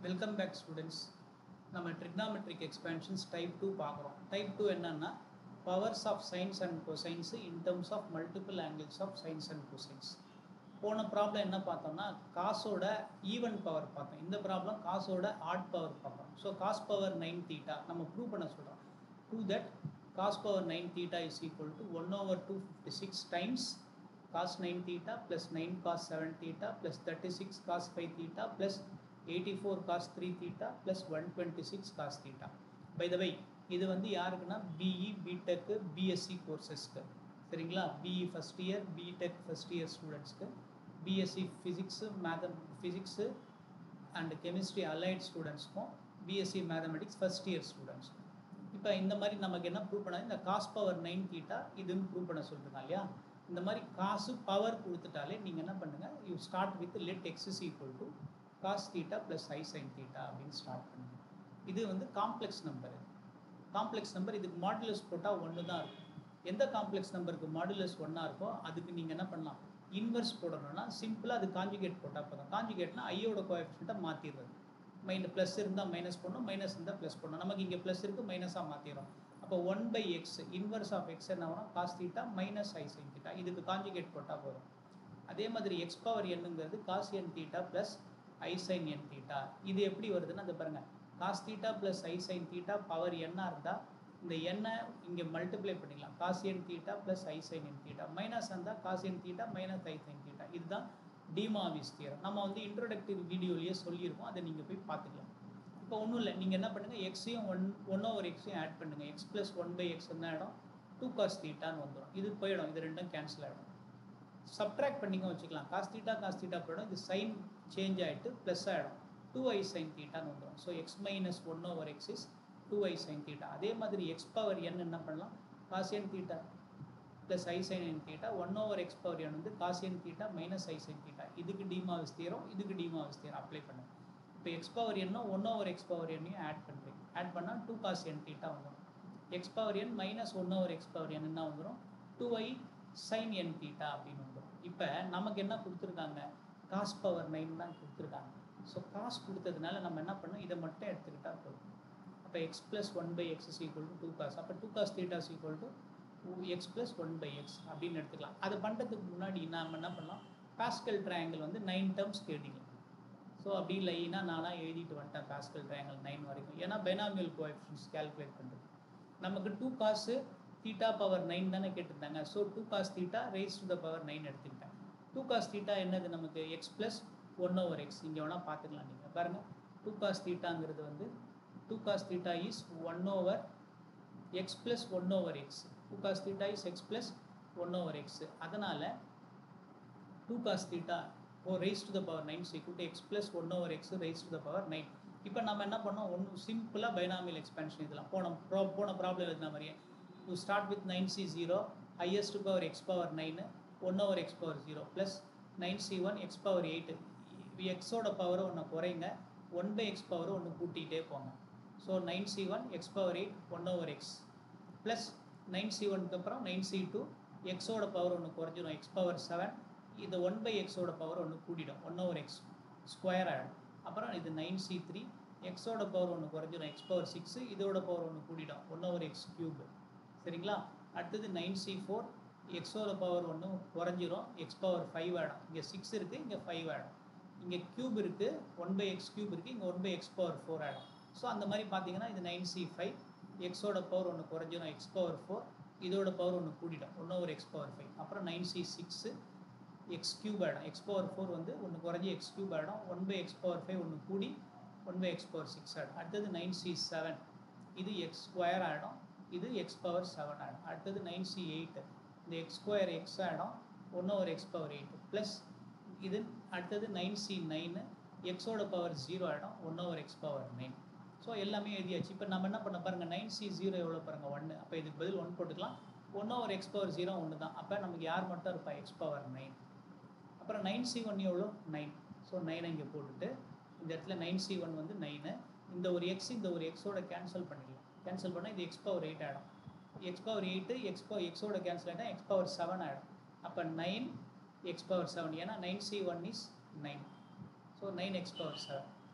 welcome back students நம்ம trigonometric expansions type two பார்க்குறோம் type two என்னன்னா powers of sines and cosines in terms of multiple angles of sines and cosines போன problem என்ன பார்த்தோம்னா காசோட even power பார்த்தோம் இந்த ப்ராப்ளம் காசோட ஆட் பவர் பார்த்தோம் so cos power nine theta நம்ம ப்ரூவ் பண்ண சொல்கிறோம் prove that cos power nine theta is equal to one over two fifty six times cos 9 theta plus 9 cos 7 theta plus 36 cos 5 theta plus 84 cos 3 theta plus 126 cos theta by the way இது வந்து யாருக்குன்னா BE BTech BSc கோர்சஸ்க்கு சரிங்களா BE first year BTech first year ஸ்டூடெண்ட்ஸ்க்கு BSc physics math physics and chemistry allied ஸ்டூடெண்ட்ஸ்க்கும் BSc mathematics first year ஸ்டூடெண்ட்ஸ்க்கும் இப்போ இந்த மாதிரி நமக்கு என்ன ப்ரூவ் பண்ணாது இந்த காஸ் பவர் நைன் தீட்டா இதுன்னு ப்ரூவ் பண்ண சொல்லிருக்காங்க இல்லையா இந்த மாதிரி காசு பவர் கொடுத்துட்டாலே நீங்கள் என்ன பண்ணுங்கள் you start with let x is equal to cos theta plus i sine theta அப்படின்னு ஸ்டார்ட் பண்ணுங்க இது வந்து காம்ப்ளெக்ஸ் நம்பர் காம்ப்ளெக்ஸ் நம்பர் இதுக்கு மாடுலஸ் போட்டால் ஒன்று தான் இருக்கும் எந்த காம்ப்ளெக்ஸ் நம்பருக்கு மாடுலஸ் ஒன்றா இருக்கோ அதுக்கு நீங்கள் என்ன பண்ணலாம் இன்வெர்ஸ் போடணும்னா சிம்பிளாக அது காஞ்சுகேட் போட்டால் போதும் காஞ்சுகேட்னா ஐயோட கோஎஃபிஷியண்ட்டை மாற்றிடுறது மைன் ப்ளஸ் இருந்தால் மைனஸ் பண்ணணும் மைனஸ் இருந்தால் ப்ளஸ் பண்ணணும் நமக்கு இங்கே ப்ளஸ் இருக்குது மைனஸாக மாற்றிடும் அப்போ one by x inverse of x என்ன வரும் cos theta minus i sine theta இதுக்கு காஞ்சுகேட் போட்டால் போதும் அதே மாதிரி எக்ஸ் பவர் என்னங்கிறது cos n theta plus i sine n theta இது எப்படி வருதுன்னு அதை பாருங்கள் cos theta plus i sine theta power என்ன இருந்தால் இந்த எண்ணை இங்கே மல்டிப்ளை பண்ணிக்கலாம் cos n theta plus i sine n theta minus இருந்தால் cos n theta minus i sine theta இதுதான் டிமாவிஸ் தியரம் நம்ம வந்து இன்ட்ரோடக்டிவ் வீடியோலேயே சொல்லியிருக்கோம் அதை நீங்கள் போய் பார்த்துக்கலாம் இப்போ ஒன்றும் இல்லை நீங்கள் என்ன பண்ணுங்கள் எக்ஸையும் ஒன் ஒன் ஓவர் எக்ஸையும் ஆட் பண்ணுங்கள் x plus one by x என்ன ஆகிடும் டூ காஸ் தீட்டான்னு வந்துடும் இது போயிடும் இது ரெண்டும் கேன்சல் ஆகிடும் சப்ட்ராக்ட் பண்ணிங்க வச்சுக்கலாம் காஸ் தீட்டா காஸ் தீட்டா போயிடும் இது சைன் சேஞ்ச் ஆகிட்டு ப்ளஸ் ஆகிடும் டூ ஐ சைன் தீட்டான்னு வந்துடும் so x minus one over x is two i sine theta அதே மாதிரி எக்ஸ் பவர் என் என்ன பண்ணலாம் cos n theta plus i sine n theta one over x power n வந்து cos n theta minus i sine theta இதுக்கு De Moivre's theorem இதுக்கு De Moivre's theorem apply பண்ணுங்க இப்போ x power என்ன ஒன் ஓவர் எக்ஸ் பவர் என்னையும் add பண்ணுறீங்க add பண்ணால் two cos n theta வந்துடும் x power n minus one over x power n என்ன வந்துடும் two i sine n theta அப்படின்னு வந்துடும் இப்போ நமக்கு என்ன கொடுத்துருக்காங்க காஸ் பவர் நைன் தான் கொடுத்துருக்காங்க ஸோ காசு கொடுத்ததுனால நம்ம என்ன பண்ணோம் இதை மட்டும் எடுத்துக்கிட்டால் போதும் அப்போ x plus one by x is equal to two cos அப்போ two cos theta is equal to x plus one by x அப்படின்னு எடுத்துக்கலாம் அது பண்ணுறதுக்கு முன்னாடி நாம் என்ன பண்ணலாம் பாஸ்கல் ட்ரையாங்கிள் வந்து நைன் டேர்ம்ஸ் கேட்டிங்க ஸோ அப்படி இல்லைன்னா நானாக எழுதிட்டு வந்துட்டேன் பாஸ்கல் ட்ரையாங்கிள் நைன் வரைக்கும் ஏன்னா பெனாமியல் கோஎஃபிஷியன்ஸ் கேல்குலேட் பண்ணுறது நமக்கு டூ காசு தீட்டா பவர் நைன் தானே கேட்டிருந்தாங்க so two cos theta raise to the power nine எடுத்துக்கிட்டேன் டூ காஸ் தீட்டா என்னது நமக்கு x plus one over x இங்கே வேணால் பார்த்துக்கலாம் நீங்கள் பாருங்கள் டூ காஸ் தீட்டாங்கிறது வந்து two cos theta is one over x plus one over x two cos theta is x plus one over x அதனால் டூ காஸ் தீட்டா ஓ raise to the power nine is equal to x plus one over X rice to the power nine இப்போ நம்ம என்ன பண்ணோம் ஒன்று சிம்பிளாக binomial எக்ஸ்பென்ஷன் இதெல்லாம் போன ப்ரா போன ப்ராப்ளம் எழுதின மாதிரியே you start with nine C zero highest power x power nine one over x power zero plus nine C one x power eight எக்ஸோட பவரை ஒன்று குறைங்க ஒன் பை எக்ஸ் பவரை ஒன்று கூட்டிகிட்டே போங்க so nine C one x power eight one over x plus nine C ஒனுக்கு அப்புறம் நைன் சி டூ எக்ஸோட பவர் ஒன்று குறைஞ்சிடும் எக்ஸ் பவர் செவன் இது ஒன் பை எக்ஸோட பவர் ஒன்று கூட்டிடும் ஒன் ஓவர் எக்ஸ் ஸ்கொயர் ஆகிடும் அப்புறம் இது நைன் சி த்ரீ எக்ஸோட பவர் ஒன்று குறைஞ்சிடும் எக்ஸ் பவர் சிக்ஸு இதோட பவர் ஒன்று கூட்டிடும் ஒன் ஓவர் எக்ஸ் க்யூபு சரிங்களா அடுத்தது நைன் சி ஃபோர் எக்ஸோட பவர் ஒன்று குறைஞ்சிரும் எக்ஸ் பவர் ஃபைவ் ஆகிடும் இங்கே சிக்ஸ் இருக்குது இங்கே ஃபைவ் ஆகிடும் இங்கே க்யூப் இருக்குது ஒன் பை எக்ஸ் க்யூப் இருக்குது இங்கே one by x power four ஆகிடும் ஸோ அந்த மாதிரி பார்த்தீங்கன்னா இது நைன் சி ஃபைவ் எக்ஸோட பவர் ஒன்று குறைஞ்சிரும் எக்ஸ் பவர் ஃபோர் இதோட பவர் ஒன்று கூட்டிடும் one over x power five அப்புறம் nine C six x cube ஆகிடும் எக்ஸ் பவர் ஃபோர் வந்து ஒன்று குறைஞ்சி எக்ஸ் கியூப் ஆகிடும் one by x power five ஒன்று கூடி one by x power six ஆகிடும் அடுத்தது நைன் சி செவன் இது எக்ஸ் ஸ்கொயர் ஆகிடும் இது எக்ஸ் பவர் செவன் ஆகிடும் அடுத்தது நைன் சி எயிட்டு இந்த எக்ஸ் ஸ்கொயர் எக்ஸ் ஆகிடும் one over x power eight plus இது அடுத்தது நைன் சி நைனு எக்ஸோட பவர் ஜீரோ ஆகிடும் one over x power nine so எல்லாமே எழுதியாச்சு இப்போ நம்ம என்ன பண்ண பாருங்கள் நைன் சி ஜீரோ எவ்வளோ பாருங்கள் ஒன்று அப்போ இதுக்கு பதில் ஒன் போட்டுக்கலாம் one over x power zero ஒன்று தான் அப்போ நமக்கு யார் மட்டும் இருப்பா எக்ஸ் பவர் நைன் அப்புறம் நைன் சி ஒன் எவ்வளோ நைன் ஸோ நைனை இங்கே போட்டுட்டு இந்த இடத்துல நைன் சி ஒன் வந்து நைனு இந்த ஒரு எக்ஸ் இந்த ஒரு எக்ஸோட கேன்சல் பண்ணிடலாம் கேன்சல் பண்ணால் இது எக்ஸ் பவர் எயிட் ஆகிடும் x power eight x power எக்ஸோட கேன்சல் ஆகிட்டா எக்ஸ் பவர் செவன் ஆகிடும் அப்போ நைன் எக்ஸ் பவர் செவன் ஏன்னா nine C one is nine so nine x power seven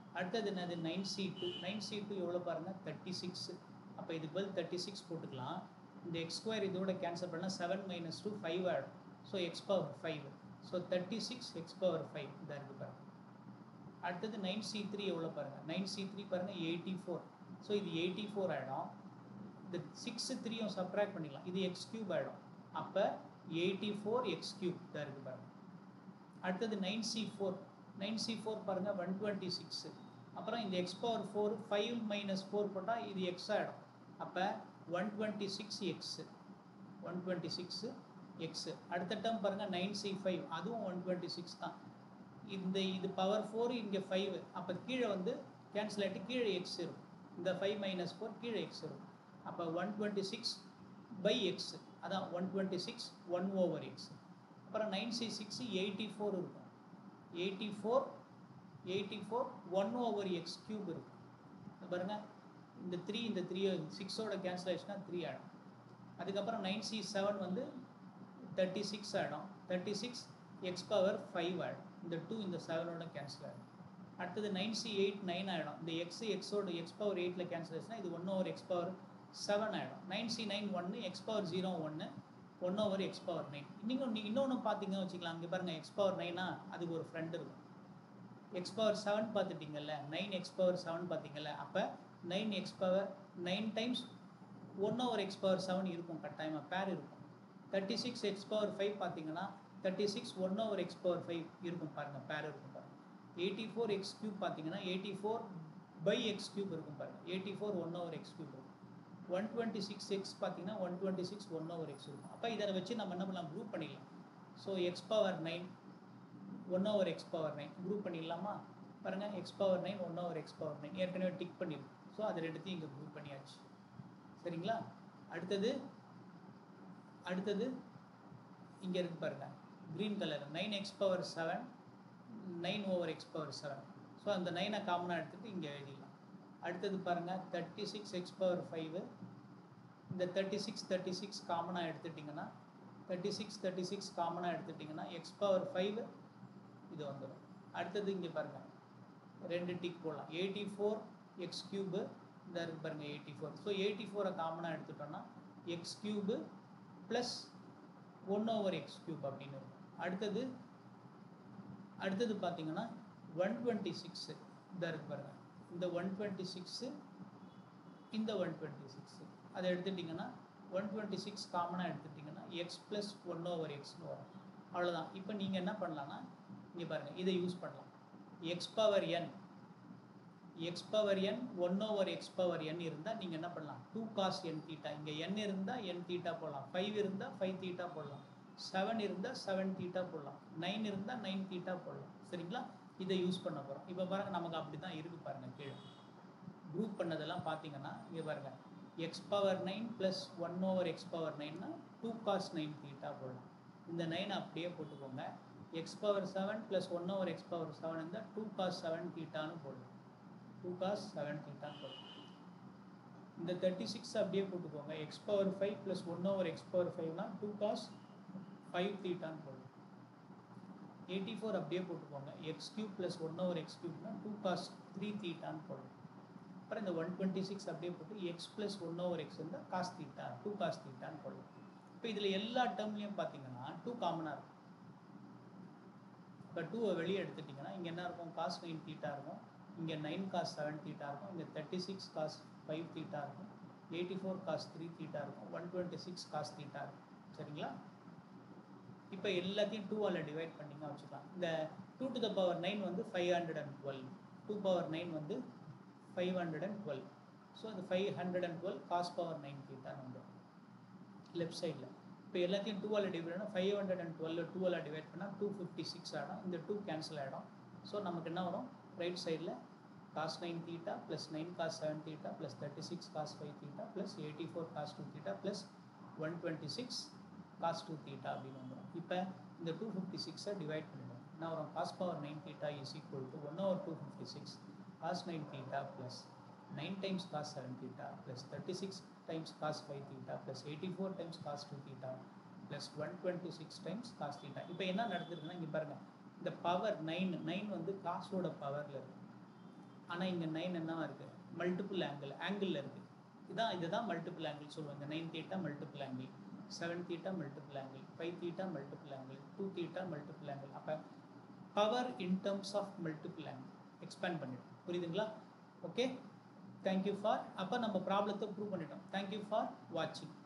அடுத்தது என்னது nine C two nine C two எவ்வளோ பாருங்கள் தேர்ட்டி சிக்ஸ் அப்போ இதுக்கு பதில் தேர்ட்டி சிக்ஸ் போட்டுக்கலாம் இந்த எக்ஸ் ஸ்கொயர் இதோட கேன்சல் பண்ணால் செவன் மைனஸ் டூ ஃபைவ் ஆகிடும் so x power five so thirty six x power five இதாக இருக்குது பாருங்கள் அடுத்தது நைன் சி த்ரீ எவ்வளோ பாருங்கள் நைன் சி த்ரீ பாருங்கள் எயிட்டி ஃபோர் ஸோ இது எயிட்டி ஃபோர் ஆகிடும் இந்த சிக்ஸு த்ரீயும் சப்ராக்ட் பண்ணிக்கலாம் இது எக்ஸ் கியூப் ஆகிடும் அப்போ எயிட்டி ஃபோர் எக்ஸ் கியூப் இதாக இருக்குது பாருங்கள் அடுத்தது nine C four nine C four பாருங்கள் ஒன் டுவெண்ட்டி சிக்ஸு அப்புறம் இந்த x power four five minus four போட்டால் இது எக்ஸ் ஆகிடும் அப்போ one twenty six x one twenty six x அடுத்த டேர்ம் பாருங்கள் நைன் சி ஃபைவ் அதுவும் ஒன் டுவெண்ட்டி சிக்ஸ் தான் இந்த இது பவர் ஃபோர் இங்கே ஃபைவ் அப்போ கீழே வந்து கேன்சல் ஆகிட்டு கீழே எக்ஸ் இருக்கும் இந்த ஃபைவ் மைனஸ் ஃபோர் கீழே எக்ஸ் இருக்கும் அப்போ one twenty six by x அதான் one twenty six one over x அப்புறம் nine C six eighty four இருக்கும் eighty four eighty four one over x cube இருக்கும் பாருங்க இந்த த்ரீ இந்த த்ரீ சிக்ஸோட கேன்சல் ஆயிடுச்சுன்னா த்ரீ ஆகிடும் அதுக்கப்புறம் நைன் சி செவன் வந்து தேர்ட்டி சிக்ஸ் ஆகிடும் thirty six x power five ஆகிடும் இந்த டூ இந்த செவனோட கேன்சல் ஆகிடும் அடுத்தது நைன் சி எயிட் நைன் ஆகிடும் இந்த எக்ஸ் எக்ஸோட எக்ஸ் பவர் எயிட்டில் கேன்சல் ஆச்சுன்னா இது one over x power seven ஆகிடும் நைன் சி நைன் ஒன்று எக்ஸ் பவர் ஜீரோ ஒன்று one over x power nine இன்னும் நீங்கள் இன்னொன்று பார்த்தீங்கன்னு வச்சுக்கலாம் அங்கே பாருங்கள் எக்ஸ் பவர் நைனா அதுக்கு ஒரு ஃப்ரெண்ட் இருக்கும் எக்ஸ் பவர் செவன் பார்த்துட்டிங்கல்ல நைன் எக்ஸ் பவர் செவன் பார்த்தீங்கல்ல அப்போ nine x power nine times one over x power seven இருக்கும் கட்டாயமாக பேர் இருக்கும் thirty six x power five பார்த்தீங்கன்னா thirty six one over x power five இருக்கும் பாருங்கள் பேர் இருக்கும் பாருங்கள் எயிட்டி ஃபோர் எக்ஸ் கியூப் பார்த்தீங்கன்னா eighty four by x cube இருக்கும் பாருங்கள் eighty four one over x cube இருக்கும் ஒன் டுவெண்ட்டி சிக்ஸ் எக்ஸ் பார்த்தீங்கன்னா one twenty six one over x இருக்கும் அப்போ இதை வச்சு நம்ம என்ன பண்ணலாம் குரூப் பண்ணிடலாம் so x power nine one over x power nine group பண்ணிடலாமா பாருங்கள் x power nine one over x power nine ஏற்கனவே டிக் பண்ணிடும் ஸோ அதை ரெண்டுத்தையும் இங்கே குரூப் பண்ணியாச்சு சரிங்களா அடுத்தது அடுத்தது இங்கே இருக்கு பாருங்கள் green colour nine x power seven nine over x power seven so அந்த நைனை காமனாக எடுத்துகிட்டு இங்கே எழுதிடலாம் அடுத்தது பாருங்கள் thirty six x power five இந்த தேர்ட்டி சிக்ஸ் தேர்ட்டி சிக்ஸ் காமனாக எடுத்துட்டிங்கன்னா தேர்ட்டி சிக்ஸ் தேர்ட்டி சிக்ஸ் காமனாக எடுத்துட்டிங்கன்னா எக்ஸ் பவர் ஃபைவ் இது வந்துடும் அடுத்தது இங்கே பாருங்கள் ரெண்டு டிக் போடலாம் எயிட்டி ஃபோர் எக்ஸ் கியூபு இந்த இருக்கு பாருங்கள் எயிட்டி ஃபோர் ஸோ எயிட்டி ஃபோரை காமனாக எடுத்துட்டோம்னா x cube plus one over x cube அப்படின்னு இருக்கும் அடுத்தது அடுத்தது பார்த்தீங்கன்னா ஒன் டுவெண்ட்டி சிக்ஸு இந்த இருக்கு பாருங்கள் இந்த ஒன் டுவெண்ட்டி சிக்ஸு இந்த ஒன் டுவெண்ட்டி சிக்ஸு அதை எடுத்துட்டிங்கன்னா ஒன் டுவெண்ட்டி சிக்ஸ் காமனாக எடுத்துட்டிங்கன்னா எக்ஸ் ப்ளஸ் ஒன் ஓவர் எக்ஸ்னு வரும் அவ்வளோதான் இப்போ நீங்கள் என்ன பண்ணலான்னா இங்கே பாருங்கள் இதை யூஸ் பண்ணலாம் x power n x power n one over x power n இருந்தால் நீங்கள் என்ன பண்ணலாம் டூ காஸ் என் தீட்டா இங்கே என் இருந்தால் என் தீட்டா போடலாம் ஃபைவ் இருந்தால் ஃபைவ் தீட்டா போடலாம் செவன் இருந்தால் செவன் தீட்டா போடலாம் நைன் இருந்தால் நைன் தீட்டா போடலாம் சரிங்களா இதை யூஸ் பண்ண போகிறோம் இப்போ பாருங்கள் நமக்கு அப்படி தான் இருக்குது பாருங்கள் கீழே குரூப் பண்ணதெல்லாம் பார்த்தீங்கன்னா இங்கே பாருங்கள் x power nine plus one over x power nine two cos nine theta போடலாம் இந்த நைன் அப்படியே போட்டுக்கோங்க x power seven plus one over x power seven இருந்தால் டூ காஸ் செவன் தீட்டான்னு போடலாம் டூ காஸ் செவன் தீட்டான்னு போடலாம் இந்த தேர்ட்டி சிக்ஸ் அப்படியே போட்டுக்கோங்க x power five plus one over x power ஃபைவ்னா டூ காஸ் ஃபைவ் தீட்டான்னு போடலாம் எயிட்டி ஃபோர் அப்படியே போட்டுக்கோங்க x cube plus one over x கியூப்னா டூ காஸ் த்ரீ தீட்டான்னு போடலாம் அப்புறம் இந்த ஒன் டுவெண்ட்டி சிக்ஸ் அப்படியே போட்டு x plus one over x இருந்தால் காஸ் தீட்டா டூ காஸ் தீட்டான்னு போடலாம் இப்போ இதில் எல்லா டேர்ம்லேயும் பார்த்தீங்கன்னா டூ காமனாக இருக்கும் இப்போ டூவை வெளியே எடுத்துட்டிங்கன்னா இங்கே என்ன இருக்கும் காஸ் நைன் தீட்டா இருக்கும் இங்கே நைன் காஸ் செவன் தீட்டா இருக்கும் இங்கே thirty six cos five theta இருக்கும் eighty four cos three theta இருக்கும் one twenty six cos theta இருக்கும் சரிங்களா இப்போ எல்லாத்தையும் டூவால் டிவைட் பண்ணிங்க வச்சுக்கலாம் இந்த two to the power nine வந்து five hundred and twelve two power nine வந்து five hundred and twelve so அந்த five hundred and twelve cos power nine தீட்டான்னு வந்துடும் லெஃப்ட் சைடில் இப்போ எல்லாத்தையும் டூவால் டிவைட் பண்ணால் ஃபைவ் ஹண்ட்ரட் அண்ட் டுவெல் டூவால் டிவைட் பண்ணால் டூ ஃபிஃப்டி சிக்ஸ் ஆகிடும் இந்த டூ கேன்சல் ஆகிடும் ஸோ நமக்கு என்ன வரும் ரைட் சைடில் cos nine theta plus nine cos seven theta plus thirty six cos five theta plus eighty four cos two theta plus one twenty six cos two theta அப்படின்னு வந்துடும் இப்போ இந்த two fifty சிக்ஸை divide பண்ணிடுவோம் என்ன வரும் cos power nine theta is equal to one over two fifty six cos nine theta plus nine times cos seven theta plus thirty six times cos five theta plus eighty four times cos two theta plus one twenty six times cos theta இப்போ என்ன நடந்திருக்குன்னா இங்கே பாருங்கள் இந்த power nine nine வந்து காசோட பவரில் இருக்கு ஆனால் இங்கே நைன் என்னவா இருக்குது மல்டிபிள் ஆங்கிள் ஆங்கிளில் இருக்குது இதான் இதுதான் மல்டிபிள் ஆங்கிள் சொல்லுவாங்க nine theta multiple angle seven theta multiple angle five theta multiple angle two theta multiple angle அப்போ power in terms of multiple angle expand பண்ணிட்டோம் புரியுதுங்களா ஓகே தேங்க்யூ ஃபார் அப்போ நம்ம ப்ராப்ளத்தை ப்ரூவ் பண்ணிட்டோம் தேங்க்யூ ஃபார் வாட்சிங்